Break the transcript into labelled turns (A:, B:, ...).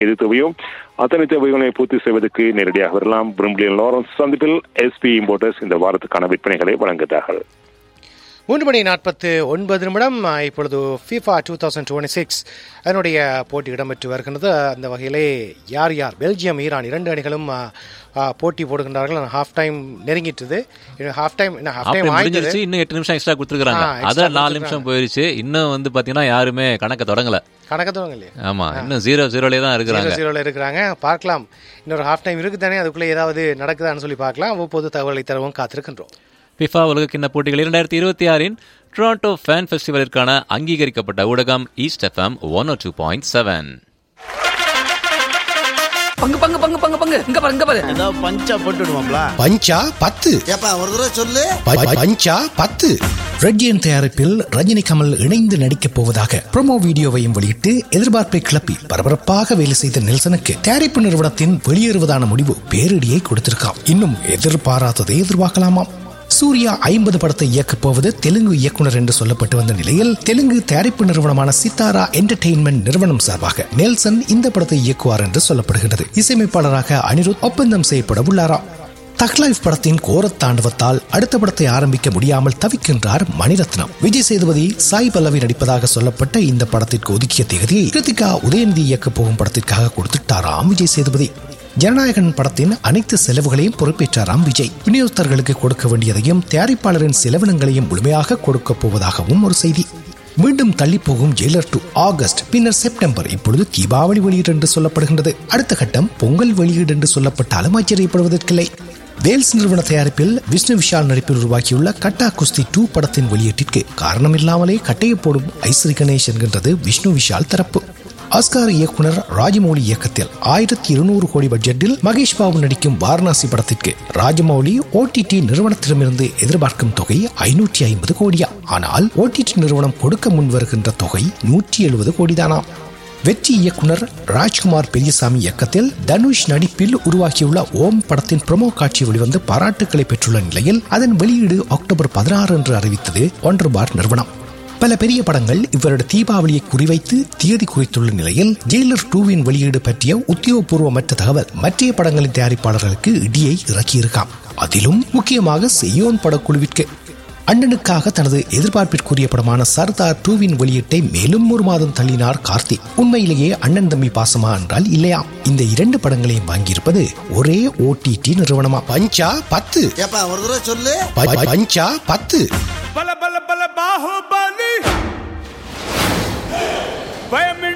A: எது தேவையோ அத்தனை தேவைகளை பூர்த்தி செய்வதற்கு நேரடியாக வரலாம் பிரிம்பிளியன் லாரன்ஸ் சந்திப்பில் எஸ்பி இம்போர்ட்டர்ஸ் இந்த வாரத்துக்கான விற்பனைகளை வழங்குகிறார்கள்
B: மூன்று மணி நாற்பத்து ஒன்பது நிமிடம் அஹ், இப்பொழுது FIFA two thousand twenty six அதனுடைய போட்டி இடம்பெற்று வருகின்றது அந்த வகையிலே யார் யார் பெல்ஜியம் ஈரான் இரண்டு அணிகளும் அஹ், அஹ், போட்டி போடுகின்றார்கள் ஹாஃப் டைம் நெருங்கிட்டது half time half
C: Half
B: time
C: time
B: ஆயிடுச்சு
C: முடிஞ்சிருச்சு இன்னும் எட்டு நிமிஷம் எக்ஸ்ட்ரா கொடுத்துருக்காங்க
B: ஆ, extra
C: அதில் நாலு
B: கொடுத்திருக்காங்க.
C: நிமிஷம் போயிருச்சு இன்னும் வந்து பாத்தீங்கன்னா யாருமே கணக்க தொடங்கல
B: கணக்கத்தவங்க இல்லையா
C: ஆமா இன்னும் ஜீரோ ஜீரோலே தான்
B: ஜீரோ
C: இருக்கிறாங்க
B: ஜீரோல இருக்கிறாங்க பார்க்கலாம் இன்னொரு ஹாஃப் டைம் இருக்குதானே அதுக்குள்ளே ஏதாவது நடக்குதான்னு சொல்லி பார்க்கலாம் அவ்வப்போது தகவலை தரவும் காத்திருக்கின்றோம்
C: பிஃபா உலக கிண்ண போட்டிகள் இரண்டாயிரத்தி இருபத்தி ஆறின் டொரண்டோ ஃபேன் ஃபெஸ்டிவலிற்கான அங்கீகரிக்கப்பட்ட ஊடகம் east FM one two point seven
D: பங்கு பங்கு பங்கு பங்கு பங்கு இங்க பாரு இங்க பாரு
E: ஏதாவது பஞ்சா போட்டுடுவாங்களா
F: பஞ்சா பத்து
E: ஏப்பா ஒரு தடவை சொல்லு
F: ப- பஞ்சா பத்து ரெட்ஜியன் தயாரிப்பில் ரஜினி கமல் இணைந்து நடிக்கப் போவதாக ப்ரோமோ வீடியோவையும் வெளியிட்டு எதிர்பார்ப்பை கிளப்பி பரபரப்பாக வேலை செய்த நெல்சனுக்கு தயாரிப்பு நிறுவனத்தின் வெளியேறுவதான முடிவு பேரிடியை கொடுத்திருக்காம் இன்னும் எதிர்பாராததை எதிர்பார்க்கலாமாம் சூர்யா ஐம்பது படத்தை இயக்கப் போவது தெலுங்கு இயக்குனர் என்று சொல்லப்பட்டு வந்த நிலையில் தெலுங்கு தயாரிப்பு நிறுவனமான சித்தாரா என்டர்டெயின்மெண்ட் நிறுவனம் சார்பாக நெல்சன் இந்த படத்தை இயக்குவார் என்று சொல்லப்படுகிறது இசையமைப்பாளராக அனிருத் ஒப்பந்தம் செய்யப்பட உள்ளாராம் தக் லைஃப் படத்தின் கோரத்தாண்டவத்தால் அடுத்த படத்தை ஆரம்பிக்க முடியாமல் தவிக்கின்றார் மணிரத்னம் விஜய் சேதுபதி சாய் பல்லவி நடிப்பதாக சொல்லப்பட்ட இந்த படத்திற்கு ஒதுக்கிய தேதியை கிருத்திகா உதயநிதி இயக்கப் போகும் படத்திற்காக கொடுத்துட்டாராம் விஜய் சேதுபதி ஜனநாயகன் படத்தின் அனைத்து செலவுகளையும் பொறுப்பேற்றாராம் விஜய் விநியோகஸ்தர்களுக்கு கொடுக்க வேண்டியதையும் தயாரிப்பாளரின் செலவினங்களையும் முழுமையாக கொடுக்கப் போவதாகவும் ஒரு செய்தி மீண்டும் தள்ளி போகும் ஜெயிலர் டு ஆகஸ்ட் பின்னர் செப்டம்பர் இப்பொழுது தீபாவளி வெளியீடு என்று சொல்லப்படுகின்றது அடுத்த கட்டம் பொங்கல் வெளியீடு என்று சொல்லப்பட்டாலும் ஆச்சரியப்படுவதற்கில்லை வேல்ஸ் நிறுவன தயாரிப்பில் விஷ்ணு விஷால் நடிப்பில் உருவாக்கியுள்ள கட்டா குஸ்தி டூ படத்தின் வெளியீட்டிற்கு காரணமில்லாமலே கட்டையை போடும் ஐஸ்வரி கணேஷ் என்கின்றது விஷ்ணு விஷால் தரப்பு ஆஸ்கார் இயக்குனர் ராஜமௌலி இயக்கத்தில் ஆயிரத்தி இருநூறு கோடி பட்ஜெட்டில் மகேஷ் பாபு நடிக்கும் வாரணாசி படத்திற்கு ராஜமௌலி ஓடிடி நிறுவனத்திடமிருந்து எதிர்பார்க்கும் தொகை ஐநூற்றி ஐம்பது கோடியா ஆனால் ஓடிடி நிறுவனம் கொடுக்க முன் வருகின்ற தொகை நூற்றி எழுபது கோடிதானாம் வெற்றி இயக்குனர் ராஜ்குமார் பெரியசாமி இயக்கத்தில் தனுஷ் நடிப்பில் உருவாக்கியுள்ள ஓம் படத்தின் ப்ரோமோ காட்சி வெளிவந்து பாராட்டுக்களை பெற்றுள்ள நிலையில் அதன் வெளியீடு அக்டோபர் பதினாறு என்று அறிவித்தது ஒன்றர் பார் நிறுவனம் பல பெரிய படங்கள் இவருடைய தீபாவளியை குறிவைத்து தேதி குறித்துள்ள நிலையில் ஜெயிலர் டூவின் வெளியீடு பற்றிய உத்தியோகபூர்வமற்ற தகவல் மற்ற படங்களின் தயாரிப்பாளர்களுக்கு இடியை இறக்கியிருக்காம் அதிலும் முக்கியமாக செய்யோன் படக்குழுவிற்கு அண்ணனுக்காக தனது எதிர்பார்ப்பிற்குரிய படமான சர்தார் டூவின் வெளியீட்டை மேலும் ஒரு மாதம் தள்ளினார் கார்த்திக் உண்மையிலேயே அண்ணன் தம்பி பாசமா என்றால் இல்லையா இந்த இரண்டு படங்களையும் வாங்கியிருப்பது ஒரே ஓடிடி நிறுவனமா பஞ்சா பத்து
E: ஏப்பா ஒரு தடவை சொல்லு
F: ப- பஞ்சா பத்து
G: பல பல பல பாகுபலி